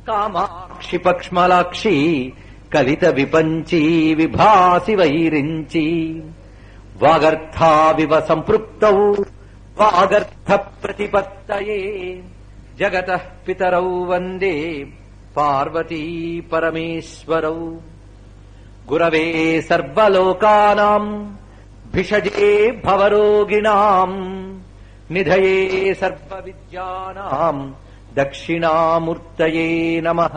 కామాక్షి పక్ష్మలాక్షి కలిత విపంచీ విభాసి వైరించి వాగర్థావివ సంపృప్తౌ వాగర్థ ప్రతిపత్తయే జగత పితరౌ వందే పార్వతీ పరమేశ్వరౌ గురవే సర్వలోకానాం భిషజే భవరోగిణాం నిధయే సర్వవిద్యానాం దక్షిణామూర్తయే నమః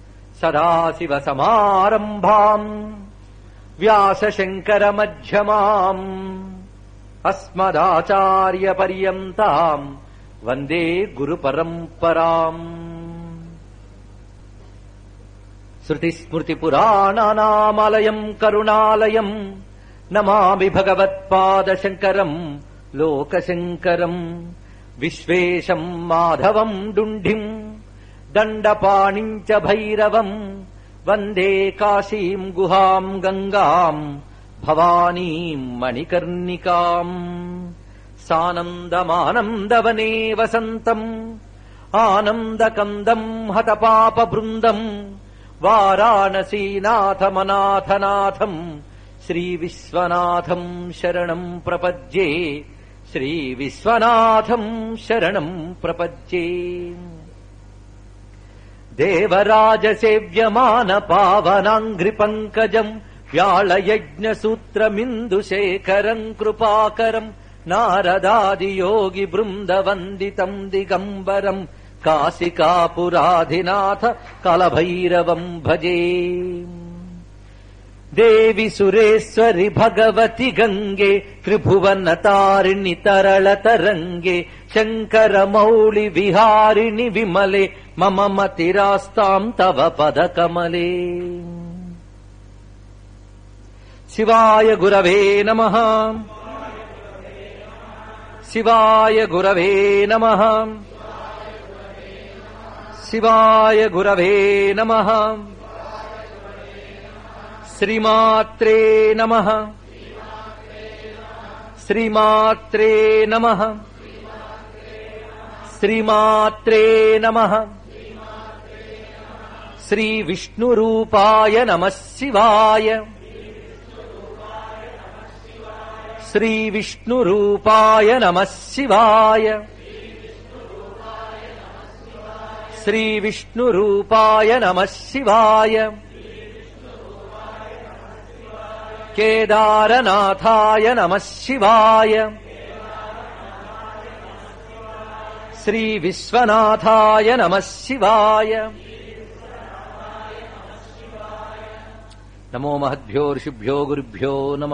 సదాశివసమారంభాం వ్యాసశంకరమధ్యమాం అస్మదాచార్యపర్యంతాం వందే గురుపరంపరాం శృతిస్మృతిపురాణానామాలయం కరుణాలయం నమామి భగవత్పాదశంకరం లోకశంకరం విశ్వేశం మాధవం డుంఢిం దండపాణిం చ భైరవం వందే కాశీం గుహాం గంగాం భవానీం మణికర్ణికాం సానందమానందవనే వసంతం ఆనందకందం హతపాప బృందం వారాణసీనాథమనాథనాథం శ్రీవిశ్వనాథం శరణం ప్రపద్యే శ్రీవిశ్వనాథం శరణం ప్రపద్యే దేవరాజసేవ్యమాన పావనాంఘ్రి పంకజం వ్యాళయజ్ఞసూత్రమిందుశేఖరం కృపాకరం నారదాదియోగి బృందవందితం దిగంబరం కాశికాపురాధినాథ కలభైరవం భజే దేవి సురేశ్వరి భగవతి గంగే త్రిభువన తారిణి తరళ తరంగే శంకర మౌళి విహారిణి విమలే మమ మతిరాస్తాం తవ పద కమలే శివాయ గురవే నమ శివాయ గురవే నమ శివాయ గురవే నమ శ్రీమాత్రే నమ శ్రీమాత్రే నమ శ్రీమాత్రే నమ శ్రీ విష్ణురూపాయ నమ శివాయ శ్రీ విష్ణురూపాయ నమ శివాయ శ్రీ విష్ణురూపాయ నమ శివాయ కేదారనాథాయ నమ శివాయ శ్రీ విశ్వనాథాయ నమ శివాయ నమో మహద్భ్యో ఋషిభ్యో గురుభ్యో నమ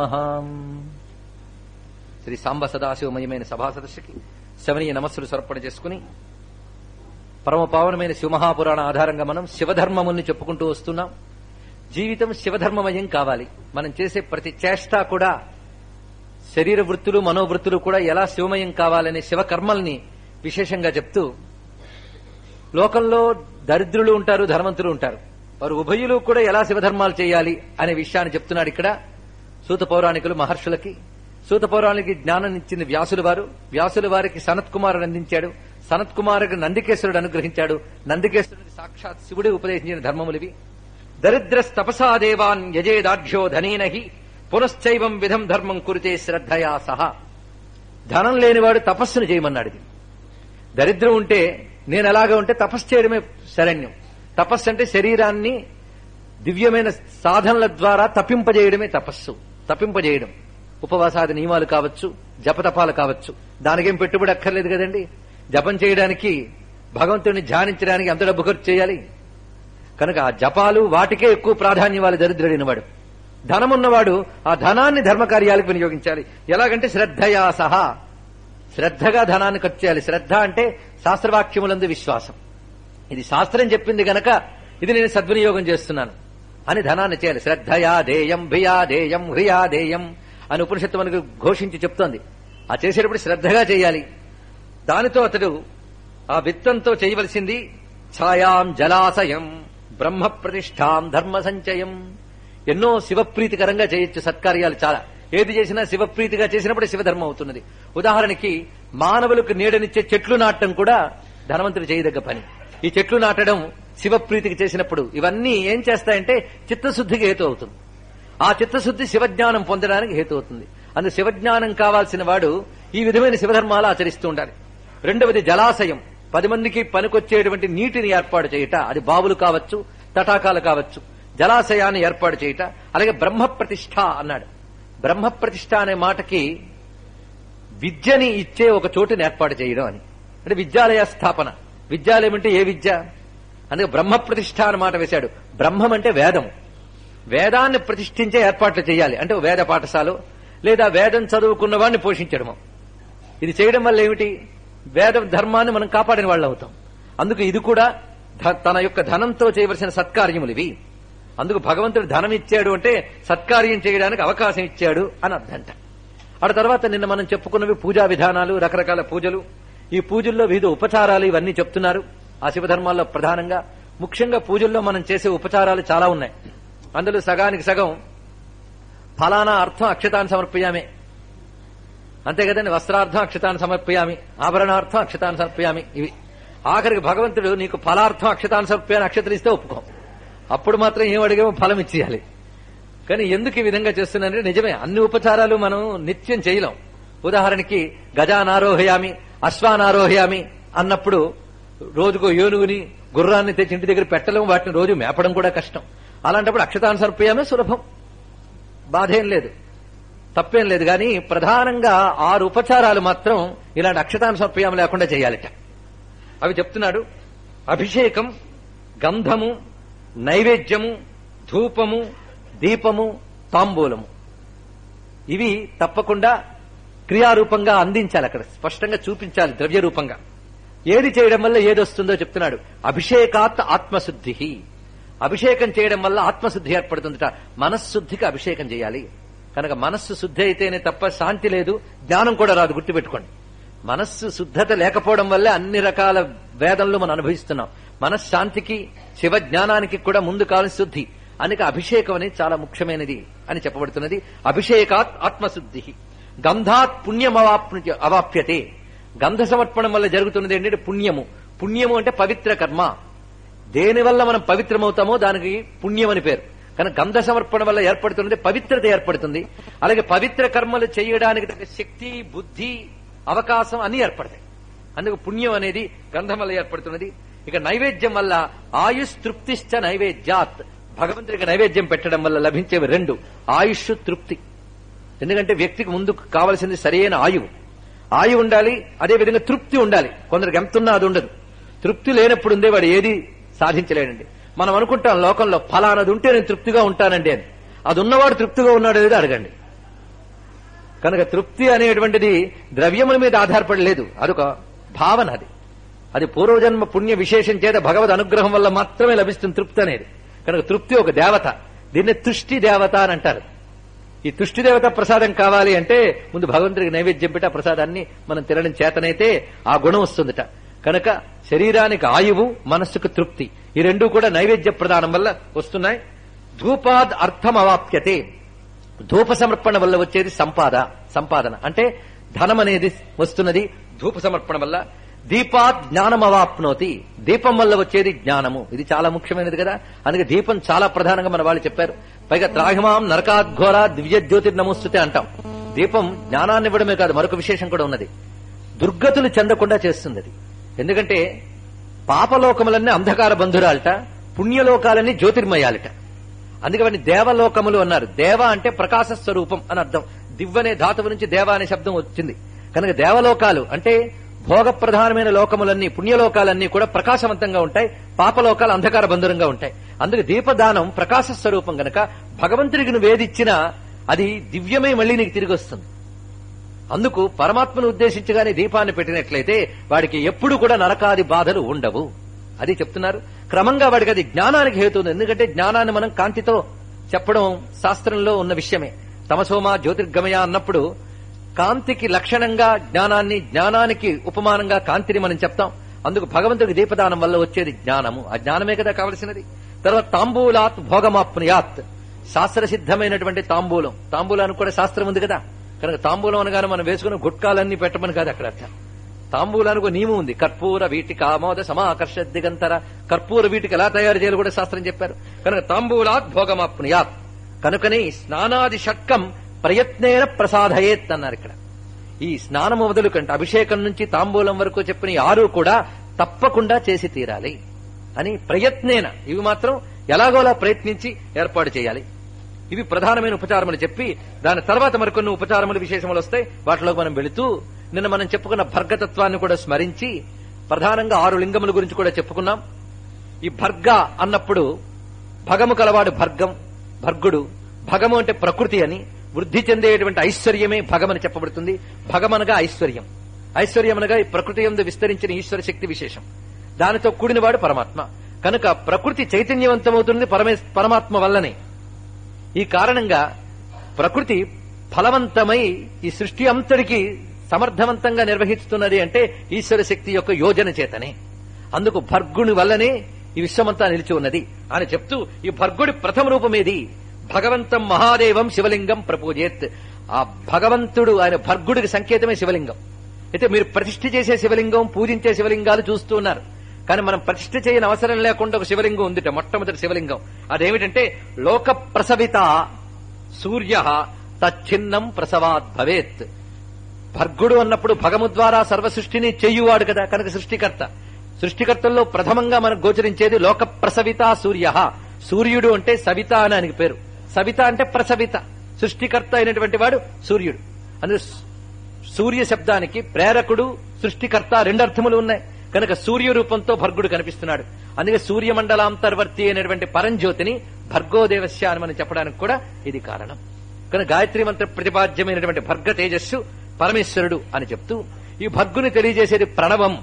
శ్రీ సాంబ సదాశివమయమైన సభా సదస్సుకి శవనీయ నమస్సులు సమర్పణ చేసుకుని పరమ పావనమైన శివమహాపురాణ ఆధారంగా మనం శివధర్మముల్ని చెప్పుకుంటూ వస్తున్నాం జీవితం శివధర్మమయం కావాలి మనం చేసే ప్రతి చేష్ట కూడా శరీర వృత్తులు మనోవృత్తులు కూడా ఎలా శివమయం కావాలనే శివకర్మల్ని విశేషంగా చెప్తూ లోకంలో దరిద్రులు ఉంటారు ధనవంతులు ఉంటారు వారు ఉభయులు కూడా ఎలా శివధర్మాలు చేయాలి అనే విషయాన్ని చెప్తున్నాడు ఇక్కడ సూత పౌరాణికులు మహర్షులకి సూత పౌరాణికి జ్ఞానం ఇచ్చింది వ్యాసుల వారు వ్యాసుల వారికి సనత్ కుమారుడు అందించాడు సనత్ కుమారుడికి నందికేశ్వరుడు అనుగ్రహించాడు నందికేశ్వరుడికి సాక్షాత్ శివుడే ఉపదేశించిన ధర్మములివి దరిద్రస్తపసా దేవాన్ యజేదాఢ్యో ధనేనహి పునశ్చైవం విధం ధర్మం కురితే శ్రద్ధయా సహా ధనం లేనివాడు తపస్సును చేయమన్నాడు ఇది దరిద్రం ఉంటే నేను ఎలాగా ఉంటే తపస్సు చేయడమే శరణ్యం తపస్సు అంటే శరీరాన్ని దివ్యమైన సాధనల ద్వారా తప్పింపజేయడమే తపస్సు తప్పింపజేయడం ఉపవాసాది నియమాలు కావచ్చు జపతపాలు కావచ్చు దానికేం పెట్టుబడి అక్కర్లేదు కదండి జపం చేయడానికి భగవంతుడిని ధ్యానించడానికి ఎంత డబ్బు ఖర్చు చేయాలి కనుక ఆ జపాలు వాటికే ఎక్కువ ప్రాధాన్యం వాళ్ళు దరిద్రుడైన వాడు ధనమున్నవాడు ఆ ధనాన్ని ధర్మకార్యాలకు వినియోగించాలి ఎలాగంటే శ్రద్ధయా సహా శ్రద్ధగా ధనాన్ని ఖర్చు చేయాలి శ్రద్ధ అంటే శాస్త్రవాక్యములందు విశ్వాసం ఇది శాస్త్రం చెప్పింది గనక ఇది నేను సద్వినియోగం చేస్తున్నాను అని ధనాన్ని చేయాలి శ్రద్ధయా దేయం భియా దేయం హ్రియా దేయం అని ఉపనిషత్తు మనకు ఘోషించి చెప్తోంది ఆ చేసేటప్పుడు శ్రద్ధగా చేయాలి దానితో అతడు ఆ విత్తంతో చేయవలసింది ఛాయాం జలాశయం బ్రహ్మ ప్రతిష్టాం ధర్మ సంచయం ఎన్నో శివప్రీతికరంగా చేయొచ్చు సత్కార్యాలు చాలా ఏది చేసినా శివప్రీతిగా చేసినప్పుడు శివధర్మం అవుతున్నది ఉదాహరణకి మానవులకు నీడనిచ్చే చెట్లు నాటడం కూడా ధనవంతుడు చేయదగ్గ పని ఈ చెట్లు నాటడం శివప్రీతికి చేసినప్పుడు ఇవన్నీ ఏం చేస్తాయంటే చిత్తశుద్ధికి హేతు అవుతుంది ఆ చిత్తశుద్ధి శివజ్ఞానం పొందడానికి హేతు అవుతుంది అందుకు శివజ్ఞానం కావాల్సిన వాడు ఈ విధమైన శివధర్మాలు ఆచరిస్తూ ఉండాలి రెండవది జలాశయం పది మందికి పనికొచ్చేటువంటి నీటిని ఏర్పాటు చేయట అది బావులు కావచ్చు తటాకాలు కావచ్చు జలాశయాన్ని ఏర్పాటు చేయట అలాగే బ్రహ్మ ప్రతిష్ఠ అన్నాడు బ్రహ్మ ప్రతిష్ఠ అనే మాటకి విద్యని ఇచ్చే ఒక చోటుని ఏర్పాటు చేయడం అని అంటే విద్యాలయ స్థాపన విద్యాలయం అంటే ఏ విద్య అందుకే బ్రహ్మ ప్రతిష్ఠ అనే మాట వేశాడు బ్రహ్మం అంటే వేదం వేదాన్ని ప్రతిష్ఠించే ఏర్పాట్లు చేయాలి అంటే ఓ వేద పాఠశాల లేదా వేదం చదువుకున్న వాడిని పోషించడము ఇది చేయడం వల్ల ఏమిటి వేద ధర్మాన్ని మనం కాపాడిన వాళ్ళు అవుతాం అందుకు ఇది కూడా ధ- తన యొక్క ధనంతో చేయవలసిన సత్కార్యములు ఇవి అందుకు భగవంతుడు ధనం ఇచ్చాడు అంటే సత్కార్యం చేయడానికి అవకాశం ఇచ్చాడు అని అర్థంట ఆ తర్వాత నిన్న మనం చెప్పుకున్నవి పూజా విధానాలు రకరకాల పూజలు ఈ పూజల్లో వివిధ ఉపచారాలు ఇవన్నీ చెప్తున్నారు ఆ శివధర్మాల్లో ప్రధానంగా ముఖ్యంగా పూజల్లో మనం చేసే ఉపచారాలు చాలా ఉన్నాయి అందులో సగానికి సగం ఫలానా అర్థం అక్షతాన్ని సమర్పయామే అంతే కదండి వస్త్రార్థం అక్షతాన్ని సమర్పయామి ఆభరణార్థం అక్షతాన్ని సమర్పయామి ఇవి ఆఖరికి భగవంతుడు నీకు ఫలార్థం అక్షతాన్ని సమర్పయాన్ని అక్షతలు ఇస్తే ఒప్పుకో అప్పుడు మాత్రం ఏం అడిగేమో ఫలం ఇచ్చేయాలి కానీ ఎందుకు ఈ విధంగా చేస్తున్నానంటే నిజమే అన్ని ఉపచారాలు మనం నిత్యం చేయలేం ఉదాహరణకి గజానారోహయామి అశ్వానారోహయామి అన్నప్పుడు రోజుకో ఏనుగుని గుర్రాన్ని తెచ్చి ఇంటి దగ్గర పెట్టలేము వాటిని రోజు మేపడం కూడా కష్టం అలాంటప్పుడు అక్షతాన్ని సమర్పయామే సులభం బాధేం లేదు తప్పేం లేదు కానీ ప్రధానంగా ఆరు ఉపచారాలు మాత్రం ఇలాంటి అక్షతాన్ని సమర్పయాము లేకుండా చేయాలిట అవి చెప్తున్నాడు అభిషేకం గంధము నైవేద్యము ధూపము దీపము తాంబూలము ఇవి తప్పకుండా క్రియారూపంగా అందించాలి అక్కడ స్పష్టంగా చూపించాలి ద్రవ్య రూపంగా ఏది చేయడం వల్ల ఏది వస్తుందో చెప్తున్నాడు అభిషేకాత్ ఆత్మశుద్ధి అభిషేకం చేయడం వల్ల ఆత్మశుద్ధి ఏర్పడుతుందట మనస్శుద్ధికి అభిషేకం చేయాలి కనుక మనస్సు శుద్ధి అయితేనే తప్ప శాంతి లేదు జ్ఞానం కూడా రాదు గుర్తుపెట్టుకోండి మనస్సు శుద్ధత లేకపోవడం వల్లే అన్ని రకాల వేదంలో మనం అనుభవిస్తున్నాం మనశ్శాంతికి శివ జ్ఞానానికి కూడా ముందు కావాల్సిన శుద్ధి అందుకే అభిషేకం అనేది చాలా ముఖ్యమైనది అని చెప్పబడుతున్నది అభిషేకాత్ ఆత్మశుద్ధి గంధాత్ పుణ్యం అవాప్ను అవాప్యతే గంధ సమర్పణం వల్ల జరుగుతున్నది ఏంటంటే పుణ్యము పుణ్యము అంటే పవిత్ర కర్మ దేని వల్ల మనం పవిత్రమవుతామో దానికి పుణ్యం అని పేరు కానీ గంధ సమర్పణ వల్ల ఏర్పడుతున్నది పవిత్రత ఏర్పడుతుంది అలాగే పవిత్ర కర్మలు చేయడానికి తగ్గ శక్తి బుద్ధి అవకాశం అన్ని ఏర్పడతాయి అందుకు పుణ్యం అనేది గంధం వల్ల ఏర్పడుతున్నది ఇక నైవేద్యం వల్ల ఆయుష్ తృప్తిశ్చ నైవేద్యాత్ భగవంతుడికి నైవేద్యం పెట్టడం వల్ల లభించేవి రెండు ఆయుష్ తృప్తి ఎందుకంటే వ్యక్తికి ముందుకు కావలసింది సరైన ఆయువు ఆయువు ఉండాలి అదే విధంగా తృప్తి ఉండాలి కొందరికి ఎంతున్నా అది ఉండదు తృప్తి లేనప్పుడు ఉందే వాడు ఏది సాధించలేడండి మనం అనుకుంటాం లోకంలో ఫలానది ఉంటే నేను తృప్తిగా ఉంటానండి అని అది ఉన్నవాడు తృప్తిగా ఉన్నాడు అనేది అడగండి కనుక తృప్తి అనేటువంటిది ద్రవ్యముల మీద ఆధారపడి లేదు అదొక భావన అది అది పూర్వజన్మ పుణ్య విశేషం చేత భగవద్ అనుగ్రహం వల్ల మాత్రమే లభిస్తుంది తృప్తి అనేది కనుక తృప్తి ఒక దేవత దీన్ని తుష్టి దేవత అని అంటారు ఈ తుష్టి దేవత ప్రసాదం కావాలి అంటే ముందు భగవంతుడికి నైవేద్యం పెట్టి ఆ ప్రసాదాన్ని మనం తినడం చేతనైతే ఆ గుణం వస్తుందట కనుక శరీరానికి ఆయువు మనస్సుకు తృప్తి ఈ రెండు కూడా నైవేద్య ప్రదానం వల్ల వస్తున్నాయి ధూపాద్ అర్థం అవాప్యతే ధూప సమర్పణ వల్ల వచ్చేది సంపాద సంపాదన అంటే ధనం అనేది వస్తున్నది ధూప సమర్పణ వల్ల దీపాత్ జ్ఞానం అవాప్నోతి దీపం వల్ల వచ్చేది జ్ఞానము ఇది చాలా ముఖ్యమైనది కదా అందుకే దీపం చాలా ప్రధానంగా మన వాళ్ళు చెప్పారు పైగా త్రాహిమాం నరకాద్ఘోర దివ్య జ్యోతిర్నమోస్తుతే అంటాం దీపం జ్ఞానాన్ని ఇవ్వడమే కాదు మరొక విశేషం కూడా ఉన్నది దుర్గతులు చెందకుండా చేస్తుంది అది ఎందుకంటే పాపలోకములన్నీ అంధకార బంధురాలట పుణ్యలోకాలన్నీ జ్యోతిర్మయాలట అందుకే వాటిని దేవలోకములు అన్నారు దేవ అంటే ప్రకాశ స్వరూపం అని అర్థం దివ్వనే ధాతువు నుంచి దేవ అనే శబ్దం వచ్చింది కనుక దేవలోకాలు అంటే భోగ ప్రధానమైన లోకములన్నీ పుణ్యలోకాలన్నీ కూడా ప్రకాశవంతంగా ఉంటాయి పాపలోకాలు అంధకార బంధురంగా ఉంటాయి అందుకే దీపదానం ప్రకాశ స్వరూపం గనక భగవంతుడికి నువ్వు ఏదిచ్చినా అది దివ్యమై మళ్ళీ నీకు తిరిగి వస్తుంది అందుకు పరమాత్మను ఉద్దేశించగానే దీపాన్ని పెట్టినట్లయితే వాడికి ఎప్పుడు కూడా నరకాది బాధలు ఉండవు అది చెప్తున్నారు క్రమంగా వాడికి అది జ్ఞానానికి హేతు ఉంది ఎందుకంటే జ్ఞానాన్ని మనం కాంతితో చెప్పడం శాస్త్రంలో ఉన్న విషయమే తమసోమ జ్యోతిర్గమయ అన్నప్పుడు కాంతికి లక్షణంగా జ్ఞానాన్ని జ్ఞానానికి ఉపమానంగా కాంతిని మనం చెప్తాం అందుకు భగవంతుడికి దీపదానం వల్ల వచ్చేది జ్ఞానము ఆ జ్ఞానమే కదా కావలసినది తర్వాత తాంబూలాత్ భోగమాప్నుయాత్ శాస్త్ర సిద్ధమైనటువంటి తాంబూలం తాంబూలానికి కూడా శాస్త్రం ఉంది కదా కనుక తాంబూలం అనగానే మనం వేసుకున్న గుట్కాలన్నీ పెట్టమని కాదు అక్కడ అర్థం తాంబూలానికి ఒక నియమం ఉంది కర్పూర వీటిక ఆమోద సమాకర్ష దిగంతర కర్పూర వీటిక ఎలా తయారు చేయాలో కూడా శాస్త్రం చెప్పారు కనుక తాంబూలాత్ భోగమాప్నుయాత్ కనుకనే ఈ స్నానాది షట్కం ప్రయత్నేన ప్రసాదయేత్ అన్నారు ఇక్కడ ఈ స్నానము మొదలు కంటే అభిషేకం నుంచి తాంబూలం వరకు చెప్పిన ఈ ఆరు కూడా తప్పకుండా చేసి తీరాలి అని ప్రయత్నేన ఇవి మాత్రం ఎలాగోలా ప్రయత్నించి ఏర్పాటు చేయాలి ఇవి ప్రధానమైన ఉపచారములు చెప్పి దాని తర్వాత మరికొన్ని ఉపచారములు విశేషములు వస్తాయి వాటిలోకి మనం వెళుతూ నిన్న మనం చెప్పుకున్న భర్గతత్వాన్ని కూడా స్మరించి ప్రధానంగా ఆరు లింగముల గురించి కూడా చెప్పుకున్నాం ఈ భర్గ అన్నప్పుడు భగము కలవాడు భర్గం భర్గుడు భగము అంటే ప్రకృతి అని వృద్ధి చెందేటువంటి ఐశ్వర్యమే భగమని చెప్పబడుతుంది భగమనగా ఐశ్వర్యం ఐశ్వర్యమనగా ఈ ప్రకృతి ఎందు విస్తరించిన ఈశ్వర శక్తి విశేషం దానితో కూడినవాడు పరమాత్మ కనుక ప్రకృతి చైతన్యవంతమవుతుంది పరమే పరమాత్మ వల్లనే ఈ కారణంగా ప్రకృతి ఫలవంతమై ఈ సృష్టి అంతటికి సమర్థవంతంగా నిర్వహిస్తున్నది అంటే ఈశ్వర శక్తి యొక్క యోజన చేతనే అందుకు భర్గుని వల్లనే ఈ విశ్వమంతా నిలిచి ఉన్నది అని చెప్తూ ఈ భర్గుడి ప్రథమ రూపమేది భగవంతం మహాదేవం శివలింగం ప్రపూజేత్ ఆ భగవంతుడు ఆయన భర్గుడికి సంకేతమే శివలింగం అయితే మీరు ప్రతిష్ఠ చేసే శివలింగం పూజించే శివలింగాలు చూస్తూ ఉన్నారు కానీ మనం ప్రతిష్ఠ చేయని అవసరం లేకుండా ఒక శివలింగం ఉందిట మొట్టమొదటి శివలింగం అదేమిటంటే లోక ప్రసవిత సూర్య తచ్చిన్నం ప్రసవాత్ భవేత్ భర్గుడు అన్నప్పుడు భగము ద్వారా సర్వ సృష్టిని చెయ్యువాడు కదా కనుక సృష్టికర్త సృష్టికర్తల్లో ప్రథమంగా మనకు గోచరించేది లోక ప్రసవిత సూర్య సూర్యుడు అంటే సవిత అని ఆయనకి పేరు సవిత అంటే ప్రసవిత సృష్టికర్త అయినటువంటి వాడు సూర్యుడు అందుకే సూర్య శబ్దానికి ప్రేరకుడు సృష్టికర్త రెండు అర్థములు ఉన్నాయి కనుక సూర్య రూపంతో భర్గుడు కనిపిస్తున్నాడు అందుకే సూర్యమండలాంతర్వర్తి అయినటువంటి పరంజ్యోతిని భర్గోదేవస్య అని మనం చెప్పడానికి కూడా ఇది కారణం కనుక గాయత్రి మంత్ర ప్రతిపాద్యమైనటువంటి భర్గ తేజస్సు పరమేశ్వరుడు అని చెప్తూ ఈ భర్గుని తెలియజేసేది ప్రణవం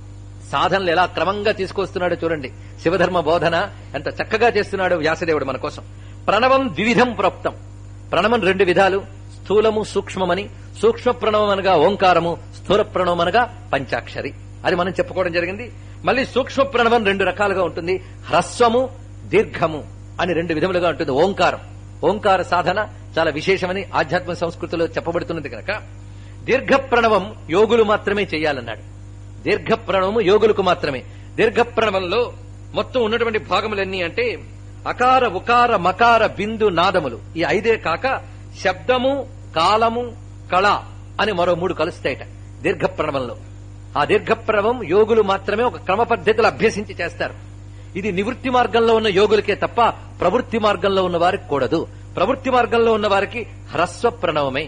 సాధనలు ఎలా క్రమంగా తీసుకొస్తున్నాడో చూడండి శివధర్మ బోధన ఎంత చక్కగా చేస్తున్నాడు వ్యాసదేవుడు మన కోసం ప్రణవం ద్విధం ప్రోక్తం ప్రణవం రెండు విధాలు స్థూలము సూక్ష్మమని సూక్ష్మ ప్రణవం అనగా ఓంకారము స్థూల ప్రణవం అనగా పంచాక్షరి అది మనం చెప్పుకోవడం జరిగింది మళ్ళీ సూక్ష్మ ప్రణవం రెండు రకాలుగా ఉంటుంది హ్రస్వము దీర్ఘము అని రెండు విధములుగా ఉంటుంది ఓంకారం ఓంకార సాధన చాలా విశేషమని ఆధ్యాత్మిక సంస్కృతిలో చెప్పబడుతున్నది కనుక దీర్ఘ ప్రణవం యోగులు మాత్రమే చేయాలన్నాడు దీర్ఘ ప్రణవము యోగులకు మాత్రమే దీర్ఘ ప్రణవంలో మొత్తం ఉన్నటువంటి భాగములన్నీ అంటే అకార ఉకార మకార బిందు నాదములు ఈ ఐదే కాక శబ్దము కాలము కళ అని మరో మూడు కలుస్తాయట దీర్ఘ ప్రణవంలో ఆ దీర్ఘ ప్రణవం యోగులు మాత్రమే ఒక క్రమ పద్ధతిలో అభ్యసించి చేస్తారు ఇది నివృత్తి మార్గంలో ఉన్న యోగులకే తప్ప ప్రవృత్తి మార్గంలో ఉన్న వారికి కూడదు ప్రవృత్తి మార్గంలో ఉన్న వారికి హ్రస్వ ప్రణవమే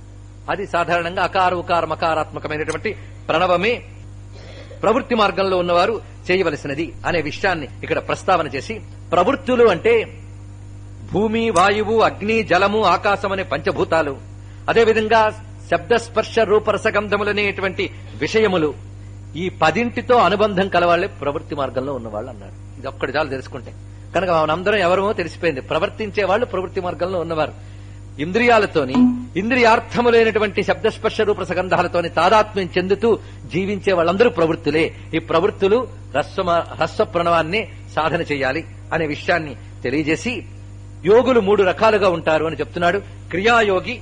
అది సాధారణంగా అకార ఉకార మకారాత్మకమైనటువంటి ప్రణవమే ప్రవృత్తి మార్గంలో ఉన్నవారు చేయవలసినది అనే విషయాన్ని ఇక్కడ ప్రస్తావన చేసి ప్రవృత్తులు అంటే భూమి వాయువు అగ్ని జలము ఆకాశం అనే పంచభూతాలు అదేవిధంగా శబ్దస్పర్శ రూపరసగంధములనేటువంటి విషయములు ఈ పదింటితో అనుబంధం కలవాళ్లే ప్రవృత్తి మార్గంలో ఉన్నవాళ్ళు అన్నారు ఇది ఒక్కటి చాలు తెలుసుకుంటే కనుక మనందరం ఎవరమో తెలిసిపోయింది ప్రవర్తించే వాళ్ళు ప్రవృత్తి మార్గంలో ఉన్నవారు ఇంద్రియాలతోని ఇంద్రియార్థములైనటువంటి శబ్దస్పర్శ రూపరసగంధాలతోని తాదాత్మ్యం చెందుతూ జీవించే వాళ్ళందరూ ప్రవృత్తులే ఈ ప్రవృత్తులు హ్రస్వ హ్రస్వ ప్రణవాన్ని సాధన చేయాలి అనే విషయాన్ని తెలియజేసి యోగులు మూడు రకాలుగా ఉంటారు అని చెప్తున్నాడు క్రియాయోగి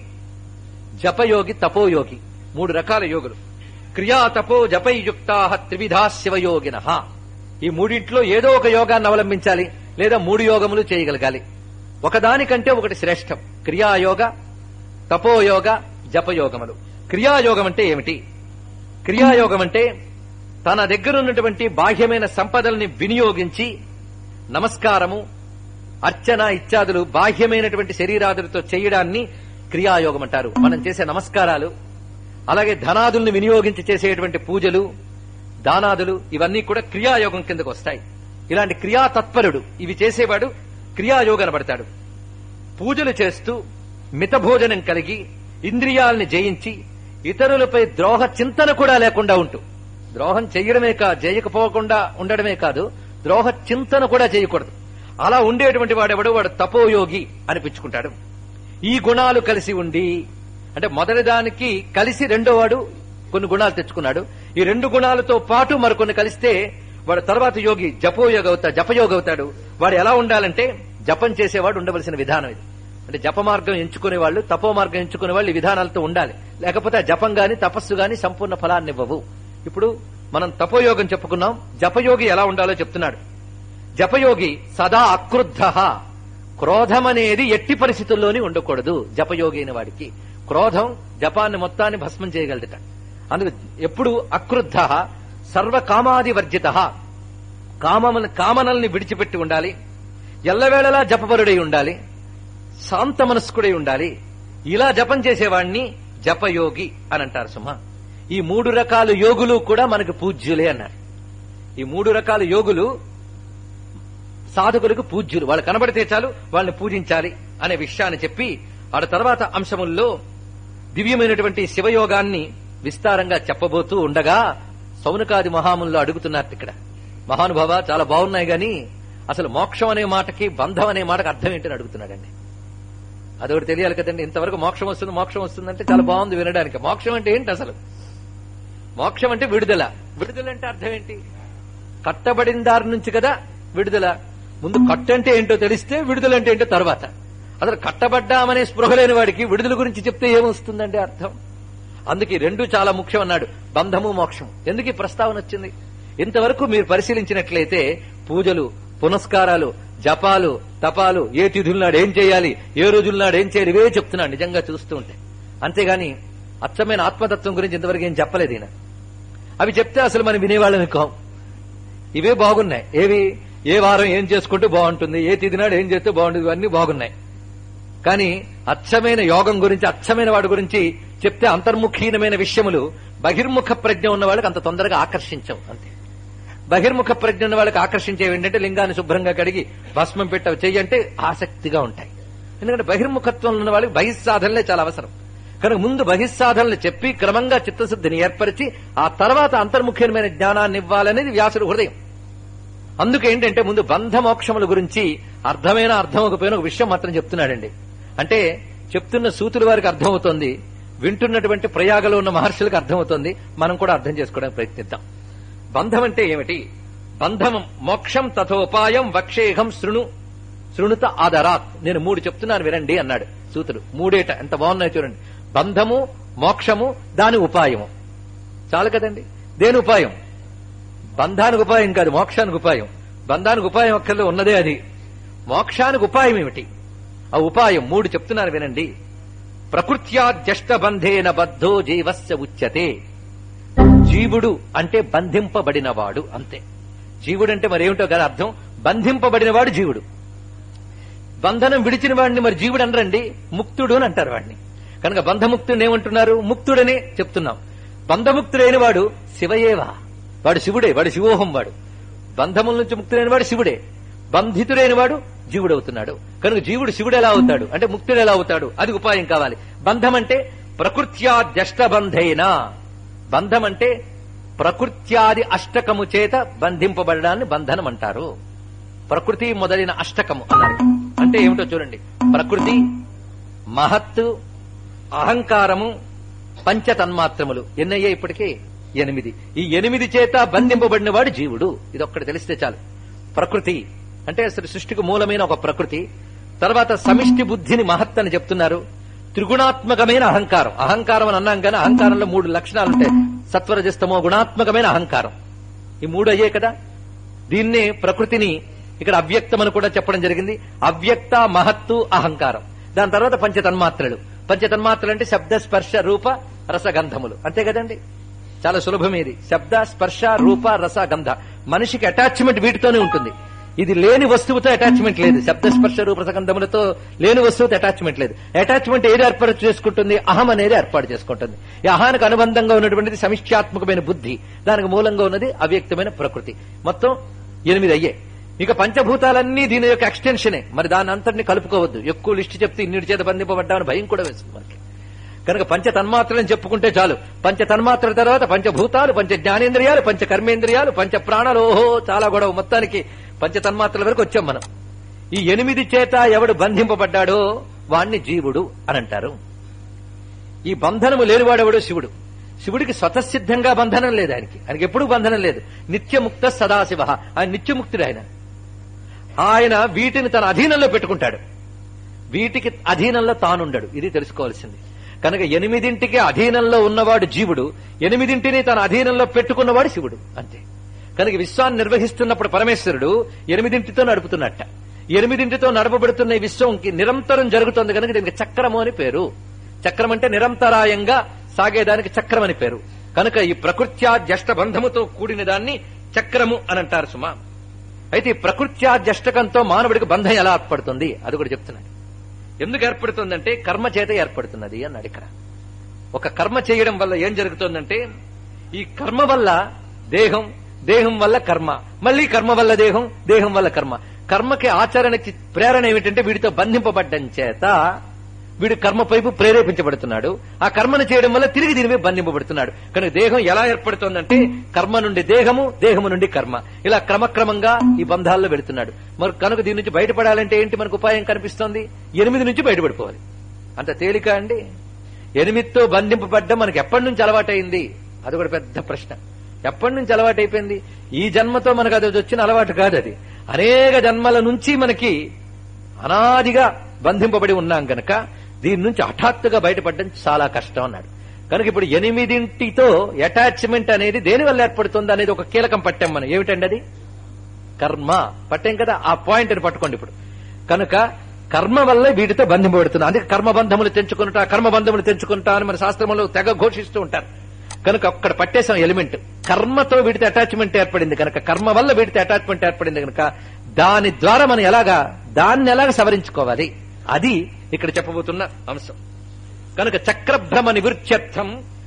జపయోగి తపోయోగి మూడు రకాల యోగులు క్రియా తపో జపైయుక్తా త్రివిధా శివయోగిన ఈ మూడింట్లో ఏదో ఒక యోగాన్ని అవలంబించాలి లేదా మూడు యోగములు చేయగలగాలి ఒకదానికంటే ఒకటి శ్రేష్టం క్రియాయోగ తపోయోగ జపయోగములు క్రియాయోగం అంటే ఏమిటి క్రియాయోగం అంటే తన దగ్గర ఉన్నటువంటి బాహ్యమైన సంపదల్ని వినియోగించి నమస్కారము అర్చన ఇత్యాదులు బాహ్యమైనటువంటి శరీరాదులతో చేయడాన్ని క్రియాయోగం అంటారు మనం చేసే నమస్కారాలు అలాగే ధనాదుల్ని వినియోగించి చేసేటువంటి పూజలు దానాదులు ఇవన్నీ కూడా క్రియాయోగం కిందకు వస్తాయి ఇలాంటి క్రియా తత్పరుడు ఇవి చేసేవాడు క్రియాయోగన పడతాడు పూజలు చేస్తూ మితభోజనం కలిగి ఇంద్రియాల్ని జయించి ఇతరులపై ద్రోహ చింతన కూడా లేకుండా ఉంటూ ద్రోహం చేయడమే కాదు చేయకపోకుండా ఉండడమే కాదు ద్రోహ చింతన కూడా చేయకూడదు అలా ఉండేటువంటి వాడెవడు వాడు తపోయోగి అనిపించుకుంటాడు ఈ గుణాలు కలిసి ఉండి అంటే మొదటి దానికి కలిసి రెండో వాడు కొన్ని గుణాలు తెచ్చుకున్నాడు ఈ రెండు గుణాలతో పాటు మరికొన్ని కలిస్తే వాడు తర్వాత యోగి జపోయోగి అవుతా జపయోగి అవుతాడు వాడు ఎలా ఉండాలంటే జపం చేసేవాడు ఉండవలసిన విధానం ఇది అంటే జప మార్గం ఎంచుకునే వాళ్ళు తపో మార్గం ఎంచుకునే వాళ్ళు ఈ విధానాలతో ఉండాలి లేకపోతే ఆ జపం గాని తపస్సు గాని సంపూర్ణ ఫలాన్ని ఇవ్వవు ఇప్పుడు మనం తపోయోగం చెప్పుకున్నాం జపయోగి ఎలా ఉండాలో చెప్తున్నాడు జపయోగి సదా అక్రుద్ధ క్రోధం అనేది ఎట్టి పరిస్థితుల్లోని ఉండకూడదు జపయోగి అయిన వాడికి క్రోధం జపాన్ని మొత్తాన్ని భస్మం చేయగలదట అందుకు ఎప్పుడు అక్రుద్ధ సర్వకామాది వర్జిత కామన కామనల్ని విడిచిపెట్టి ఉండాలి ఎల్లవేళలా జపపరుడై ఉండాలి శాంత మనస్కుడై ఉండాలి ఇలా జపం చేసేవాణ్ణి జపయోగి అని అంటారు సుమ ఈ మూడు రకాల యోగులు కూడా మనకు పూజ్యులే అన్నారు ఈ మూడు రకాల యోగులు సాధకులకు పూజ్యులు వాళ్ళు కనబడితే చాలు వాళ్ళని పూజించాలి అనే విషయాన్ని చెప్పి ఆ తర్వాత అంశముల్లో దివ్యమైనటువంటి శివయోగాన్ని విస్తారంగా చెప్పబోతూ ఉండగా సౌనకాది మహాముల్లో అడుగుతున్నారు ఇక్కడ మహానుభావ చాలా బాగున్నాయి గాని అసలు మోక్షం అనే మాటకి బంధం అనే మాటకి అర్థం ఏంటని అడుగుతున్నాడండి అదొకటి తెలియాలి కదండి ఇంతవరకు మోక్షం వస్తుంది మోక్షం వస్తుందంటే చాలా బాగుంది వినడానికి మోక్షం అంటే ఏంటి అసలు మోక్షం అంటే విడుదల విడుదల అంటే అర్థం ఏంటి కట్టబడిన దారి నుంచి కదా విడుదల ముందు కట్టంటే ఏంటో తెలిస్తే విడుదల అంటే ఏంటో తర్వాత అసలు కట్టబడ్డామనే స్పృహ లేని వాడికి విడుదల గురించి చెప్తే ఏమొస్తుందండి అర్థం అందుకే రెండు చాలా ముఖ్యం అన్నాడు బంధము మోక్షం ఎందుకు ఈ ప్రస్తావన వచ్చింది ఇంతవరకు మీరు పరిశీలించినట్లయితే పూజలు పునస్కారాలు జపాలు తపాలు ఏ తిథుల నాడు ఏం చేయాలి ఏ రోజుల నాడు ఏం చేయాలి ఇవే చెప్తున్నాడు నిజంగా చూస్తూ ఉంటే అంతేగాని అచ్చమైన ఆత్మతత్వం గురించి ఇంతవరకు ఏం చెప్పలేదు ఈయన అవి చెప్తే అసలు మనం వినేవాళ్ళని కాం ఇవే బాగున్నాయి ఏవి ఏ వారం ఏం చేసుకుంటే బాగుంటుంది ఏ తిథి నాడు ఏం చేస్తే బాగుంటుంది ఇవన్నీ బాగున్నాయి కానీ అచ్చమైన యోగం గురించి అచ్చమైన వాడి గురించి చెప్తే అంతర్ముఖీనమైన విషయములు బహిర్ముఖ ప్రజ్ఞ ఉన్న వాళ్ళకి అంత తొందరగా ఆకర్షించవు అంతే బహిర్ముఖ ప్రజ్ఞ ఉన్న వాళ్ళకి ఆకర్షించేవి ఏంటంటే లింగాన్ని శుభ్రంగా కడిగి భస్మం పెట్టవి చెయ్యంటే ఆసక్తిగా ఉంటాయి ఎందుకంటే బహిర్ముఖత్వం ఉన్న వాళ్ళకి బహిస్సాధనలే చాలా అవసరం కనుక ముందు బహిస్సాధనలు చెప్పి క్రమంగా చిత్తశుద్ధిని ఏర్పరిచి ఆ తర్వాత అంతర్ముఖ్యమైన జ్ఞానాన్ని ఇవ్వాలనేది వ్యాసుడు హృదయం అందుకు ఏంటంటే ముందు బంధ మోక్షముల గురించి అర్థమైన అర్థమకపోయిన ఒక విషయం మాత్రం చెప్తున్నాడండి అంటే చెప్తున్న సూతుల వారికి అర్థమవుతోంది వింటున్నటువంటి ప్రయాగలో ఉన్న మహర్షులకు అర్థమవుతోంది మనం కూడా అర్థం చేసుకోవడానికి ప్రయత్నిద్దాం బంధం అంటే ఏమిటి బంధం మోక్షం తథోపాయం వక్షేహం శృణు శృణుత ఆదరాత్ నేను మూడు చెప్తున్నాను వినండి అన్నాడు సూతుడు మూడేట ఎంత బాగున్నాయి చూడండి బంధము మోక్షము దాని ఉపాయము చాలు కదండి దేని ఉపాయం బంధానికి ఉపాయం కాదు మోక్షానికి ఉపాయం బంధానికి ఉపాయం ఒక్కరిలో ఉన్నదే అది మోక్షానికి ఉపాయం ఏమిటి ఆ ఉపాయం మూడు చెప్తున్నారు వినండి ప్రకృత్యాద్యష్ట బంధేన బద్ధో జీవస్య ఉచ్యతే జీవుడు అంటే బంధింపబడినవాడు అంతే జీవుడు అంటే మరి ఏమిటో కదా అర్థం బంధింపబడినవాడు జీవుడు బంధనం విడిచిన వాడిని మరి జీవుడు అనరండి ముక్తుడు అని అంటారు వాడిని కనుక బంధముక్తుడిని ఏమంటున్నారు ముక్తుడనే చెప్తున్నాం బంధముక్తుడైన వాడు శివయేవా వాడు శివుడే వాడు శివోహం వాడు బంధముల నుంచి ముక్తుడైన వాడు శివుడే బంధితుడైన వాడు జీవుడు అవుతున్నాడు కనుక జీవుడు శివుడు ఎలా అవుతాడు అంటే ముక్తుడు ఎలా అవుతాడు అది ఉపాయం కావాలి బంధం అంటే ప్రకృత్యాద్యష్ట బంధైన బంధం అంటే ప్రకృత్యాది అష్టకము చేత బంధింపబడడాన్ని బంధనం అంటారు ప్రకృతి మొదలైన అష్టకము అన్నారు అంటే ఏమిటో చూడండి ప్రకృతి మహత్తు అహంకారము పంచతన్మాత్రములు ఎన్నయ్యే ఇప్పటికీ ఎనిమిది ఈ ఎనిమిది చేత బంధింపబడిన వాడు జీవుడు ఇది ఒక్కటి తెలిస్తే చాలు ప్రకృతి అంటే అసలు సృష్టికి మూలమైన ఒక ప్రకృతి తర్వాత సమిష్టి బుద్ధిని మహత్ అని చెప్తున్నారు త్రిగుణాత్మకమైన అహంకారం అహంకారం అని అన్నాం కానీ అహంకారంలో మూడు లక్షణాలు ఉంటాయి సత్వరజస్తమో గుణాత్మకమైన అహంకారం ఈ మూడు అయ్యే కదా దీన్నే ప్రకృతిని ఇక్కడ అవ్యక్తం అని కూడా చెప్పడం జరిగింది అవ్యక్త మహత్తు అహంకారం దాని తర్వాత పంచతన్మాత్రలు పంచతన్మాత్రలు అంటే శబ్ద స్పర్శ రూప రసగంధములు అంతే కదండి చాలా సులభం ఇది శబ్ద స్పర్శ రూప రస గంధ మనిషికి అటాచ్మెంట్ వీటితోనే ఉంటుంది ఇది లేని వస్తువుతో అటాచ్మెంట్ లేదు శబ్ద స్పర్శ రూప రసగంధములతో లేని వస్తువుతో అటాచ్మెంట్ లేదు అటాచ్మెంట్ ఏది ఏర్పాటు చేసుకుంటుంది అహం అనేది ఏర్పాటు చేసుకుంటుంది ఈ అహానికి అనుబంధంగా ఉన్నటువంటిది సమిష్టాత్మకమైన బుద్ధి దానికి మూలంగా ఉన్నది అవ్యక్తమైన ప్రకృతి మొత్తం ఎనిమిది అయ్యే ఇక పంచభూతాలన్నీ దీని యొక్క ఎక్స్టెన్షనే మరి దాని అంతటిని కలుపుకోవద్దు ఎక్కువ లిస్టు చెప్తే ఇన్నిటి చేత బంధింపబడ్డామని భయం కూడా వేస్తుంది మనకి కనుక పంచ తన్మాత్రలను చెప్పుకుంటే చాలు పంచ తన్మాత్రల తర్వాత పంచభూతాలు పంచ జ్ఞానేంద్రియాలు పంచ కర్మేంద్రియాలు పంచ ప్రాణాలు ఓహో చాలా గొడవ మొత్తానికి పంచ తన్మాత్రల వరకు వచ్చాం మనం ఈ ఎనిమిది చేత ఎవడు బంధింపబడ్డాడో వాణ్ణి జీవుడు అని అంటారు ఈ బంధనము లేనివాడెవడు శివుడు శివుడికి స్వతసిద్ధంగా బంధనం లేదు ఆయనకి ఆయనకి ఎప్పుడూ బంధనం లేదు నిత్యముక్త సదాశివ ఆయన నిత్యముక్తుడు ఆయన ఆయన వీటిని తన అధీనంలో పెట్టుకుంటాడు వీటికి అధీనంలో తానుండడు ఇది తెలుసుకోవాల్సింది కనుక ఎనిమిదింటికి అధీనంలో ఉన్నవాడు జీవుడు ఎనిమిదింటిని తన అధీనంలో పెట్టుకున్నవాడు శివుడు అంతే కనుక విశ్వాన్ని నిర్వహిస్తున్నప్పుడు పరమేశ్వరుడు ఎనిమిదింటితో నడుపుతున్నట్ట ఎనిమిదింటితో నడపబడుతున్న ఈ విశ్వంకి నిరంతరం జరుగుతుంది కనుక దీనికి చక్రము అని పేరు చక్రం అంటే నిరంతరాయంగా సాగేదానికి చక్రం అని పేరు కనుక ఈ ప్రకృత్యాద్యష్ట బంధముతో కూడిన దాన్ని చక్రము అని అంటారు సుమా అయితే ఈ ప్రకృత్యాద్యష్టకంతో మానవుడికి బంధం ఎలా ఏర్పడుతుంది అది కూడా చెప్తున్నాడు ఎందుకు ఏర్పడుతుందంటే కర్మ చేత ఏర్పడుతున్నది అన్నాడు ఇక్కడ ఒక కర్మ చేయడం వల్ల ఏం జరుగుతుందంటే ఈ కర్మ వల్ల దేహం దేహం వల్ల కర్మ మళ్ళీ కర్మ వల్ల దేహం దేహం వల్ల కర్మ కర్మకి ఆచరణకి ప్రేరణ ఏమిటంటే వీడితో బంధింపబడ్డం చేత వీడు కర్మ వైపు ప్రేరేపించబడుతున్నాడు ఆ కర్మను చేయడం వల్ల తిరిగి దీని మీద బంధింపబడుతున్నాడు కనుక దేహం ఎలా ఏర్పడుతోందంటే కర్మ నుండి దేహము దేహము నుండి కర్మ ఇలా క్రమక్రమంగా ఈ బంధాల్లో వెళుతున్నాడు మరి కనుక దీని నుంచి బయటపడాలంటే ఏంటి మనకు ఉపాయం కనిపిస్తోంది ఎనిమిది నుంచి బయటపడిపోవాలి అంత తేలిక అండి ఎనిమిదితో బంధింపబడ్డం మనకి ఎప్పటి నుంచి అలవాటైంది అది కూడా పెద్ద ప్రశ్న ఎప్పటి నుంచి అలవాటైపోయింది ఈ జన్మతో మనకు అది వచ్చిన అలవాటు కాదు అది అనేక జన్మల నుంచి మనకి అనాదిగా బంధింపబడి ఉన్నాం గనక దీని నుంచి హఠాత్తుగా బయటపడడం చాలా కష్టం అన్నాడు కనుక ఇప్పుడు ఎనిమిదింటితో అటాచ్మెంట్ అనేది దేని వల్ల ఏర్పడుతుంది అనేది ఒక కీలకం పట్టాం మనం ఏమిటండి అది కర్మ పట్టాం కదా ఆ పాయింట్ ని పట్టుకోండి ఇప్పుడు కనుక కర్మ వల్ల వీటితో బంధింపబడుతుంది అందుకే కర్మబంధములు తెంచుకుంటా కర్మబంధములు తెంచుకుంటా అని మన శాస్త్రంలో తెగ ఘోషిస్తూ ఉంటారు కనుక అక్కడ పట్టేసాం ఎలిమెంట్ కర్మతో వీటితో అటాచ్మెంట్ ఏర్పడింది కనుక కర్మ వల్ల వీటితో అటాచ్మెంట్ ఏర్పడింది కనుక దాని ద్వారా మనం ఎలాగా దాన్ని ఎలాగ సవరించుకోవాలి అది ఇక్కడ చెప్పబోతున్న అంశం కనుక చక్రభ్రమ నివృత్యర్థం